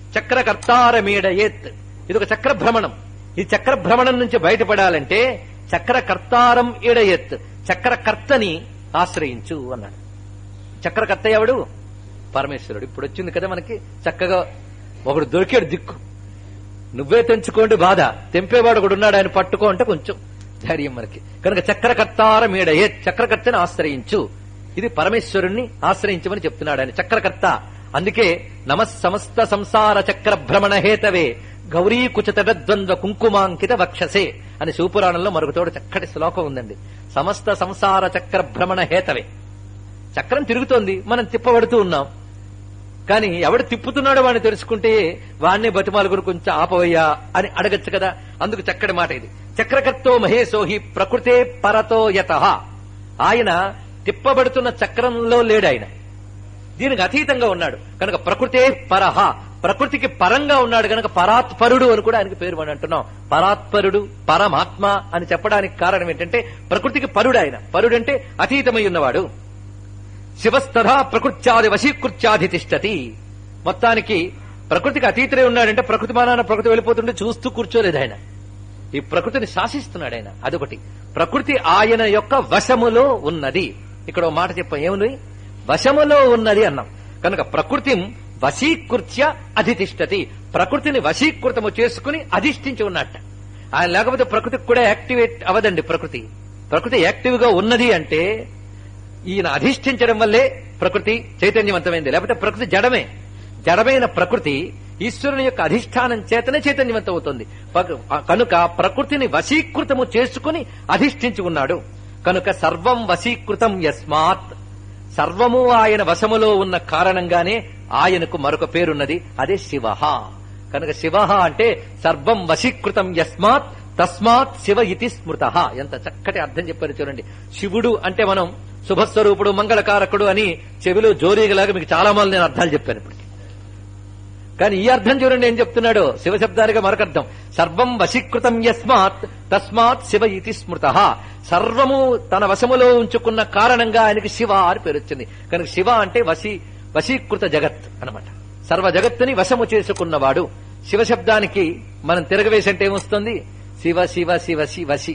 చక్రకర్తారమీడయేత్ ఇది ఒక చక్రభ్రమణం ఈ చక్రభ్రమణం నుంచి బయటపడాలంటే చక్రకర్తారం ఈడయెత్ చక్రకర్తని ఆశ్రయించు అన్నాడు చక్రకర్త ఎవడు పరమేశ్వరుడు ఇప్పుడు వచ్చింది కదా మనకి చక్కగా ఒకడు దొరికాడు దిక్కు నువ్వే తెంచుకోండి బాధ తెంపేవాడు ఒకడు ఉన్నాడు ఆయన పట్టుకో అంటే కొంచెం ధైర్యం మనకి కనుక చక్రకర్తార మీడయే చక్రకర్తని ఆశ్రయించు ఇది పరమేశ్వరుణ్ణి ఆశ్రయించమని చెప్తున్నాడు ఆయన చక్రకర్త అందుకే నమ సమస్త సంసార చక్ర భ్రమణ హేతవే గౌరీ కుచతద్వంద్వ కుంకుమాంకిత వక్షసే అని శివపురాణంలో మరొక తోడు చక్కటి శ్లోకం ఉందండి సమస్త సంసార చక్ర భ్రమణ హేతవే చక్రం తిరుగుతోంది మనం తిప్పబడుతూ ఉన్నాం కానీ ఎవడు తిప్పుతున్నాడో వాడిని తెలుసుకుంటే వాడిని బతిమాలుగురు కొంచెం ఆపవయ్యా అని అడగచ్చు కదా అందుకు చక్కటి మాట ఇది చక్రకర్తో మహేశోహి ప్రకృతే పరతో యత ఆయన తిప్పబడుతున్న చక్రంలో లేడు ఆయన దీనికి అతీతంగా ఉన్నాడు కనుక ప్రకృతే పరహ ప్రకృతికి పరంగా ఉన్నాడు కనుక పరాత్పరుడు అని కూడా ఆయనకి పేరు అని అంటున్నాం పరాత్పరుడు పరమాత్మ అని చెప్పడానికి కారణం ఏంటంటే ప్రకృతికి పరుడు ఆయన పరుడు అంటే అతీతమై ఉన్నవాడు శివస్తథా ప్రకృత్యాది వశీకృత్యాది తిష్టతి మొత్తానికి ప్రకృతికి అతీతుడే ఉన్నాడంటే ప్రకృతి మానాన ప్రకృతి వెళ్ళిపోతుంటే చూస్తూ కూర్చోలేదు ఆయన ఈ ప్రకృతిని శాసిస్తున్నాడు ఆయన అదొకటి ప్రకృతి ఆయన యొక్క వశములో ఉన్నది ఇక్కడ ఒక మాట చెప్పాం ఏముంది వశములో ఉన్నది అన్నాం కనుక ప్రకృతి వశీకృత్య అధితిష్టతి ప్రకృతిని వశీకృతము చేసుకుని అధిష్ఠించి ఉన్నట్ట ఆయన లేకపోతే ప్రకృతికి కూడా యాక్టివేట్ అవదండి ప్రకృతి ప్రకృతి యాక్టివ్ గా ఉన్నది అంటే ఈయన అధిష్ఠించడం వల్లే ప్రకృతి చైతన్యవంతమైంది లేకపోతే ప్రకృతి జడమే జడమైన ప్రకృతి ఈశ్వరుని యొక్క అధిష్టానం చేతనే చైతన్యవంతం అవుతుంది పక- కనుక ప్రకృతిని వశీకృతము చేసుకుని అధిష్ఠించి ఉన్నాడు కనుక సర్వం వశీకృతం యస్మాత్ సర్వము ఆయన వశములో ఉన్న కారణంగానే ఆయనకు మరొక పేరున్నది అదే శివ కనుక శివ అంటే సర్వం వశీకృతం యస్మాత్ తస్మాత్ శివ ఇతి స్మృత ఎంత చక్కటి అర్థం చెప్పారు చూడండి శివుడు అంటే మనం శుభస్వరూపుడు మంగళకారకుడు అని చెవిలో జోరీగలాగా మీకు చాలా మంది నేను అర్థాలు చెప్పాను ఇప్పటికి కానీ ఈ అర్థం చూడండి ఏం చెప్తున్నాడు శివశబ్దానికి మరొక అర్థం సర్వం వశీకృతం యస్మాత్ తస్మాత్ శివ ఇతి స్మృత సర్వము తన వశములో ఉంచుకున్న కారణంగా ఆయనకి శివ అని పేరు వచ్చింది కనుక శివ అంటే వశీ వశీకృత జగత్ అన్నమాట సర్వ జగత్తుని వశము చేసుకున్నవాడు శివశబ్దానికి మనం తిరగవేసంటే ఏమొస్తుంది శివ శివ శివ శి వశి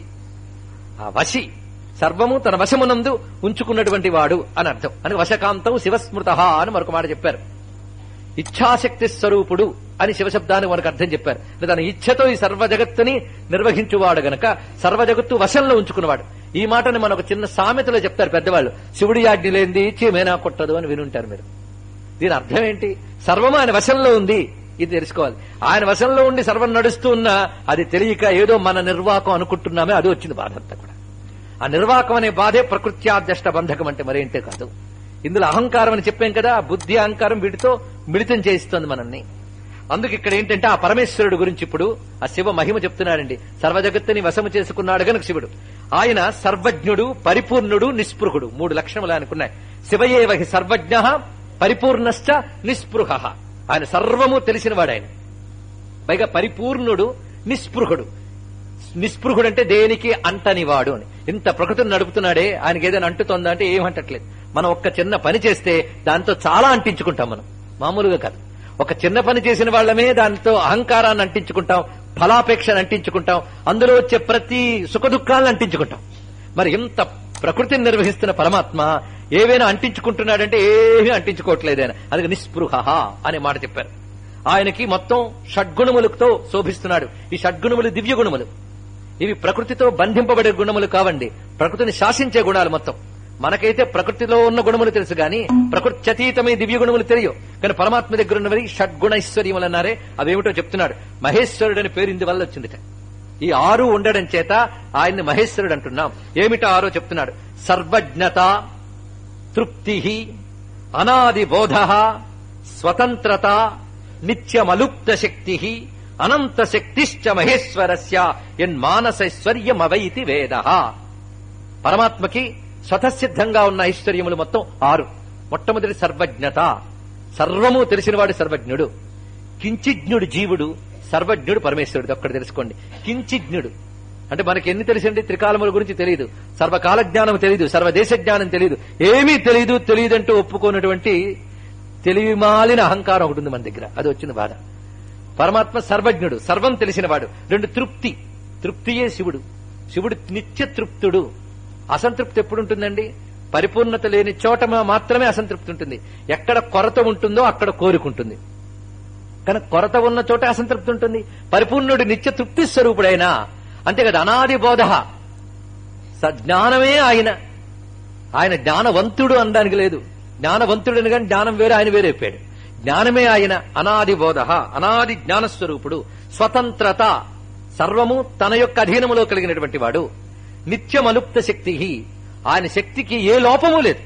ఆ వశి సర్వము తన వశమునందు ఉంచుకున్నటువంటి వాడు అని అర్థం అని వశకాంతం శివస్మృత అని మరొక మాట చెప్పారు ఇచ్ఛాశక్తి స్వరూపుడు అని శివశబ్దానికి మనకు అర్థం చెప్పారు అంటే తన ఇచ్ఛతో ఈ సర్వ జగత్తుని నిర్వహించువాడు గనక సర్వ జగత్తు వశంలో ఉంచుకున్నవాడు ఈ మాటని మన ఒక చిన్న సామెతలో చెప్తారు పెద్దవాళ్ళు శివుడి ఆజ్ఞ లేనిది చీమేనా కొట్టదు అని వినుంటారు మీరు దీని అర్థం ఏంటి సర్వము ఆయన వశంలో ఉంది ఇది తెలుసుకోవాలి ఆయన వశంలో ఉండి సర్వం నడుస్తూ ఉన్నా అది తెలియక ఏదో మన నిర్వాకం అనుకుంటున్నామే అది వచ్చింది బాధ అంతా కూడా ఆ నిర్వాకం అనే బాధే ప్రకృత్యాద్యష్ట బంధకం అంటే మరేంటే కాదు ఇందులో అహంకారం అని చెప్పాం కదా బుద్ధి అహంకారం వీటితో మిళితం చేయిస్తోంది మనల్ని అందుకు ఇక్కడ ఏంటంటే ఆ పరమేశ్వరుడు గురించి ఇప్పుడు ఆ శివ మహిమ చెప్తున్నాడండి సర్వ జగత్తుని వశము చేసుకున్నాడు గనుక శివుడు ఆయన సర్వజ్ఞుడు పరిపూర్ణుడు నిస్పృహుడు మూడు లక్షణములు ఆయనకున్నాయి శివయేవహి సర్వజ్ఞ పరిపూర్ణశ్చ నిస్పృహ ఆయన సర్వము తెలిసినవాడు ఆయన పైగా పరిపూర్ణుడు నిస్పృహుడు నిస్పృహుడు అంటే దేనికి అంటనివాడు అని ఇంత ప్రకృతిని నడుపుతున్నాడే ఆయనకి ఏదైనా అంటుతోందా అంటే ఏం అంటట్లేదు మనం ఒక్క చిన్న పని చేస్తే దాంతో చాలా అంటించుకుంటాం మనం మామూలుగా కాదు ఒక చిన్న పని చేసిన వాళ్ళమే దాంతో అహంకారాన్ని అంటించుకుంటాం ఫలాపేక్షను అంటించుకుంటాం అందులో వచ్చే ప్రతి సుఖ దుఃఖాలను అంటించుకుంటాం మరి ఇంత ప్రకృతిని నిర్వహిస్తున్న పరమాత్మ ఏవైనా అంటించుకుంటున్నాడంటే ఏమీ అంటించుకోవట్లేదు ఆయన అందుకే నిస్పృహ అనే మాట చెప్పారు ఆయనకి మొత్తం షడ్గుణములతో శోభిస్తున్నాడు ఈ షడ్గుణములు దివ్య గుణములు ఇవి ప్రకృతితో బంధింపబడే గుణములు కావండి ప్రకృతిని శాసించే గుణాలు మొత్తం మనకైతే ప్రకృతిలో ఉన్న గుణములు తెలుసు గాని ప్రకృతి అతీతమై దివ్య గుణములు తెలియవు కానీ పరమాత్మ దగ్గర ఉన్నవి షడ్గుణైశ్వర్యములు అన్నారే అవేమిటో చెప్తున్నాడు మహేశ్వరుడు అని పేరు ఇందువల్ల వచ్చిందిట ఈ ఆరు ఉండడం చేత ఆయన్ని మహేశ్వరుడు అంటున్నాం ఏమిటో ఆరో చెప్తున్నాడు సర్వజ్ఞత తృప్తి అనాది బోధ స్వతంత్రత నిత్యమలుప్త శక్తి అనంత శక్తిశ్చ మహేశ్వరస్య ఎన్మానసైశ్వర్యమవైతి వేద పరమాత్మకి స్వతసిద్ధంగా ఉన్న ఐశ్వర్యములు మొత్తం ఆరు మొట్టమొదటి సర్వజ్ఞత సర్వము తెలిసినవాడు సర్వజ్ఞుడు కించిజ్ఞుడు జీవుడు సర్వజ్ఞుడు పరమేశ్వరుడు ఒక్కడు తెలుసుకోండి కించిజ్ఞుడు అంటే మనకి ఎన్ని తెలిసండి త్రికాలముల గురించి తెలియదు సర్వకాల జ్ఞానం తెలియదు సర్వదేశ జ్ఞానం తెలియదు ఏమీ తెలియదు తెలియదంటూ ఒప్పుకోనటువంటి తెలివిమాలిన అహంకారం ఒకటి ఉంది మన దగ్గర అది వచ్చిన బాధ పరమాత్మ సర్వజ్ఞుడు సర్వం తెలిసినవాడు రెండు తృప్తి తృప్తియే శివుడు శివుడు నిత్య తృప్తుడు అసంతృప్తి ఎప్పుడు ఉంటుందండి పరిపూర్ణత లేని చోట మాత్రమే అసంతృప్తి ఉంటుంది ఎక్కడ కొరత ఉంటుందో అక్కడ కోరుకుంటుంది కనుక కొరత ఉన్న చోట అసంతృప్తి ఉంటుంది పరిపూర్ణుడు నిత్య తృప్తి స్వరూపుడైన అంతే కదా అనాది బోధ జ్ఞానమే ఆయన ఆయన జ్ఞానవంతుడు అనడానికి లేదు జ్ఞానవంతుడని కానీ జ్ఞానం వేరే ఆయన వేరే అయిపోయాడు జ్ఞానమే ఆయన అనాది బోధ అనాది జ్ఞానస్వరూపుడు స్వతంత్రత సర్వము తన యొక్క అధీనములో కలిగినటువంటి వాడు నిత్యమలుప్త శక్తి ఆయన శక్తికి ఏ లోపము లేదు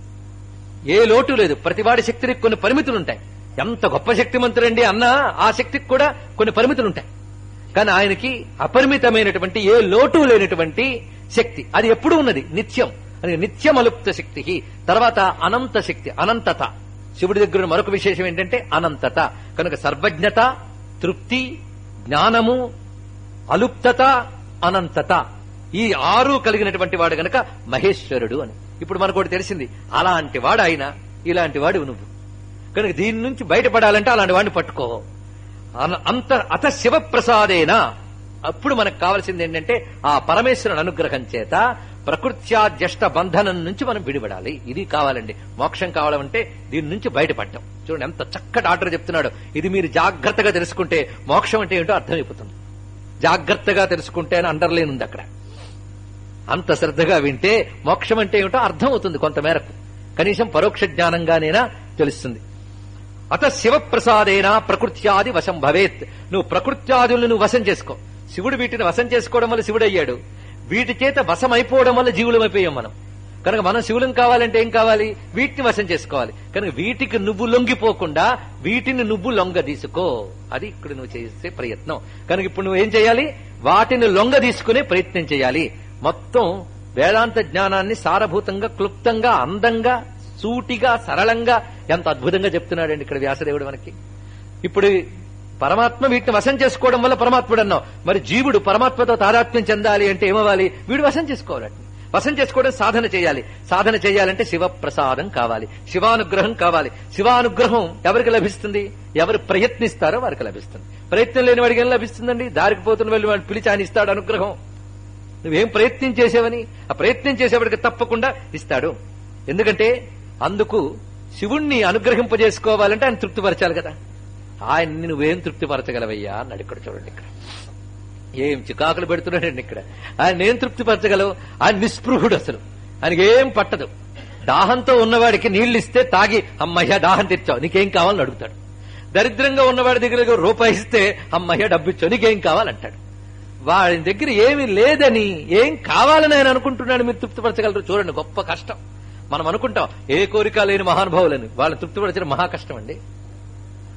ఏ లోటు లేదు ప్రతివాడి శక్తికి కొన్ని పరిమితులుంటాయి ఎంత గొప్ప శక్తిమంతుడండి అన్నా ఆ శక్తికి కూడా కొన్ని పరిమితులుంటాయి కానీ ఆయనకి అపరిమితమైనటువంటి ఏ లోటు లేనటువంటి శక్తి అది ఎప్పుడు ఉన్నది నిత్యం అది నిత్యమలుప్త శక్తి తర్వాత అనంత శక్తి అనంతత శివుడి దగ్గర ఉన్న మరొక విశేషం ఏంటంటే అనంతత కనుక సర్వజ్ఞత తృప్తి జ్ఞానము అలుప్తత అనంతత ఈ ఆరు కలిగినటువంటి వాడు గనక మహేశ్వరుడు అని ఇప్పుడు మనకు ఒకటి తెలిసింది అలాంటి వాడు ఆయన ఇలాంటి వాడు నువ్వు కనుక దీని నుంచి బయటపడాలంటే అలాంటి వాడిని పట్టుకో అన- అంత అత శివప్రసాదేనా అప్పుడు మనకు కావాల్సింది ఏంటంటే ఆ పరమేశ్వరుని అనుగ్రహం చేత ప్రకృత్యాద్యష్ట బంధనం నుంచి మనం విడిపడాలి ఇది కావాలండి మోక్షం కావాలంటే దీని నుంచి బయటపడ్డాం చూడండి ఎంత చక్కటి ఆర్డర్ చెప్తున్నాడు ఇది మీరు జాగ్రత్తగా తెలుసుకుంటే మోక్షం అంటే ఏంటో అర్థమైపోతుంది జాగ్రత్తగా తెలుసుకుంటే అని అండర్లైన్ ఉంది అక్కడ అంత శ్రద్ధగా వింటే మోక్షం అంటే ఏమిటో అర్థం అవుతుంది కొంతమేరకు కనీసం పరోక్ష జ్ఞానంగానైనా తెలుస్తుంది అత శివప్రసాదేనా ప్రకృత్యాది వశం భవేత్ నువ్వు ప్రకృత్యాదులను నువ్వు వశం చేసుకో శివుడు వీటిని వశం చేసుకోవడం వల్ల శివుడు అయ్యాడు వీటి చేత వశం అయిపోవడం వల్ల జీవులం అయిపోయాం మనం కనుక మనం శివులం కావాలంటే ఏం కావాలి వీటిని వశం చేసుకోవాలి కనుక వీటికి నువ్వు లొంగిపోకుండా వీటిని నువ్వు లొంగ తీసుకో అది ఇక్కడ నువ్వు చేసే ప్రయత్నం కనుక ఇప్పుడు నువ్వు ఏం చేయాలి వాటిని లొంగ తీసుకునే ప్రయత్నం చేయాలి మొత్తం వేదాంత జ్ఞానాన్ని సారభూతంగా క్లుప్తంగా అందంగా సూటిగా సరళంగా ఎంత అద్భుతంగా చెప్తున్నాడండి ఇక్కడ వ్యాసదేవుడు మనకి ఇప్పుడు పరమాత్మ వీటిని వశం చేసుకోవడం వల్ల పరమాత్ముడు అన్నావు మరి జీవుడు పరమాత్మతో తాదాత్మ్యం చెందాలి అంటే ఏమవ్వాలి వీడు వశం చేసుకోవాలి వశం చేసుకోవడం సాధన చేయాలి సాధన చేయాలంటే శివ ప్రసాదం కావాలి శివానుగ్రహం కావాలి శివానుగ్రహం ఎవరికి లభిస్తుంది ఎవరు ప్రయత్నిస్తారో వారికి లభిస్తుంది ప్రయత్నం లేని వాడికి ఏం లభిస్తుందండి దారికి పోతున్న వెళ్ళి వాడు పిలిచి ఆయన ఇస్తాడు అనుగ్రహం నువ్వేం ప్రయత్నం చేసావని ఆ ప్రయత్నం చేసేవాడికి తప్పకుండా ఇస్తాడు ఎందుకంటే అందుకు శివుణ్ణి అనుగ్రహింపజేసుకోవాలంటే ఆయన తృప్తిపరచాలి కదా ఆయన్ని నువ్వేం తృప్తిపరచగలవయ్యా అన్నాడు ఇక్కడ చూడండి ఇక్కడ ఏం చికాకులు పెడుతున్నాడండి ఇక్కడ ఆయన ఏం తృప్తిపరచగలవు ఆయన నిస్పృహుడు అసలు ఆయనకి ఏం పట్టదు దాహంతో ఉన్నవాడికి నీళ్లు ఇస్తే తాగి అమ్మయ్య దాహం తెచ్చావు నీకేం కావాలని అడుగుతాడు దరిద్రంగా ఉన్నవాడి దగ్గర రూపాయి ఇస్తే అమ్మయ్య డబ్బిచ్చావు నీకేం కావాలంటాడు వాడి దగ్గర ఏమీ లేదని ఏం కావాలని ఆయన అనుకుంటున్నాడు మీరు తృప్తిపరచగలరు చూడండి గొప్ప కష్టం మనం అనుకుంటాం ఏ కోరిక లేని మహానుభావులని వాళ్ళని తృప్తిపరచడం మహా కష్టం అండి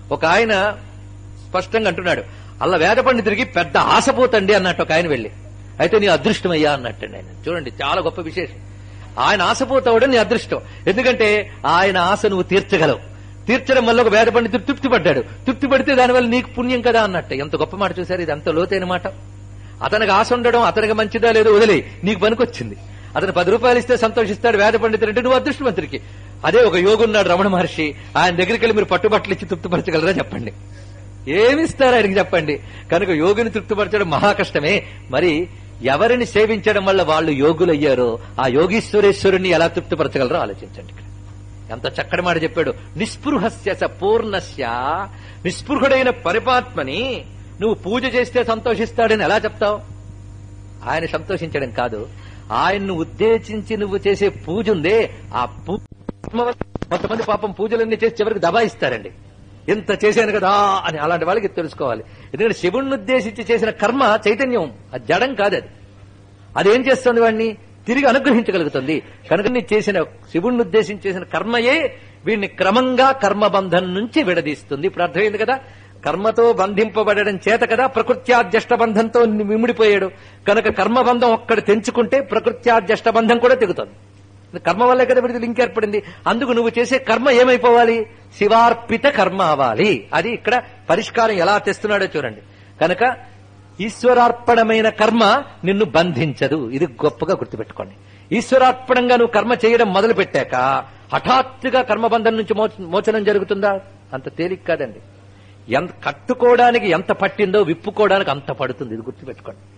ఒక ఆయన స్పష్టంగా అంటున్నాడు అల్ల వేద పండితుడికి పెద్ద ఆశపోతండి అన్నట్టు ఒక ఆయన వెళ్ళి అయితే నీ అదృష్టమయ్యా అన్నట్టండి ఆయన చూడండి చాలా గొప్ప విశేషం ఆయన ఆశపోతావుడు నీ అదృష్టం ఎందుకంటే ఆయన ఆశ నువ్వు తీర్చగలవు తీర్చడం వల్ల ఒక వేద పండితుడు తృప్తి పడ్డాడు తృప్తి పడితే దానివల్ల నీకు పుణ్యం కదా అన్నట్టు ఎంత గొప్ప మాట చూశారు ఇది అంత లోతైన మాట అతనికి ఆశ ఉండడం అతనికి మంచిదా లేదో వదిలే నీకు పనికొచ్చింది అతను పది రూపాయలు ఇస్తే సంతోషిస్తాడు వేద పండితుడు అంటే నువ్వు అదృష్టవంతుడికి అదే ఒక యోగున్నాడు రమణ మహర్షి ఆయన దగ్గరికి వెళ్ళి మీరు పట్టుబట్టలు ఇచ్చి తృప్తిపరచగలరా చెప్పండి ఏమిస్తారు ఆయనకి చెప్పండి కనుక యోగిని తృప్తిపరచడం మహా కష్టమే మరి ఎవరిని సేవించడం వల్ల వాళ్ళు యోగులయ్యారో ఆ యోగీశ్వరేశ్వరుణ్ణి ఎలా తృప్తిపరచగలరో ఆలోచించండి ఇక్కడ ఎంత చక్కటి మాట చెప్పాడు నిస్పృహస్య స పూర్ణస్య నిస్పృహుడైన పరిపాత్మని నువ్వు పూజ చేస్తే సంతోషిస్తాడని ఎలా చెప్తావు ఆయన సంతోషించడం కాదు ఆయన్ను ఉద్దేశించి నువ్వు చేసే పూజ ఉందే ఆ పూజ కొంతమంది పాపం పూజలన్నీ చేసి చివరికి దబాయిస్తారండి ఎంత చేశాను కదా అని అలాంటి వాళ్ళకి తెలుసుకోవాలి ఎందుకంటే శివుణ్ణి ఉద్దేశించి చేసిన కర్మ చైతన్యం అది జడం కాదు అది అదేం చేస్తుంది వాడిని తిరిగి అనుగ్రహించగలుగుతుంది కనుక నీ చేసిన శివుణ్ణి ఉద్దేశించి చేసిన కర్మయే వీడిని క్రమంగా కర్మబంధం నుంచి విడదీస్తుంది ఇప్పుడు అర్థమైంది కదా కర్మతో బంధింపబడడం చేత కదా ప్రకృత్యాద్యష్ట బంధంతో విముడిపోయాడు కనుక కర్మబంధం ఒక్కడు తెంచుకుంటే ప్రకృత్యాద్యష్ట బంధం కూడా తెగుతుంది కర్మ వల్లే కదా వీడికి లింక్ ఏర్పడింది అందుకు నువ్వు చేసే కర్మ ఏమైపోవాలి శివార్పిత కర్మ అవ్వాలి అది ఇక్కడ పరిష్కారం ఎలా తెస్తున్నాడో చూడండి కనుక ఈశ్వరార్పణమైన కర్మ నిన్ను బంధించదు ఇది గొప్పగా గుర్తుపెట్టుకోండి ఈశ్వరార్పణంగా నువ్వు కర్మ చేయడం మొదలు పెట్టాక హఠాత్తుగా కర్మబంధం నుంచి మోచ- మోచనం జరుగుతుందా అంత తేలిక కాదండి ఎంత కట్టుకోవడానికి ఎంత పట్టిందో విప్పుకోవడానికి అంత పడుతుంది ఇది గుర్తుపెట్టుకోండి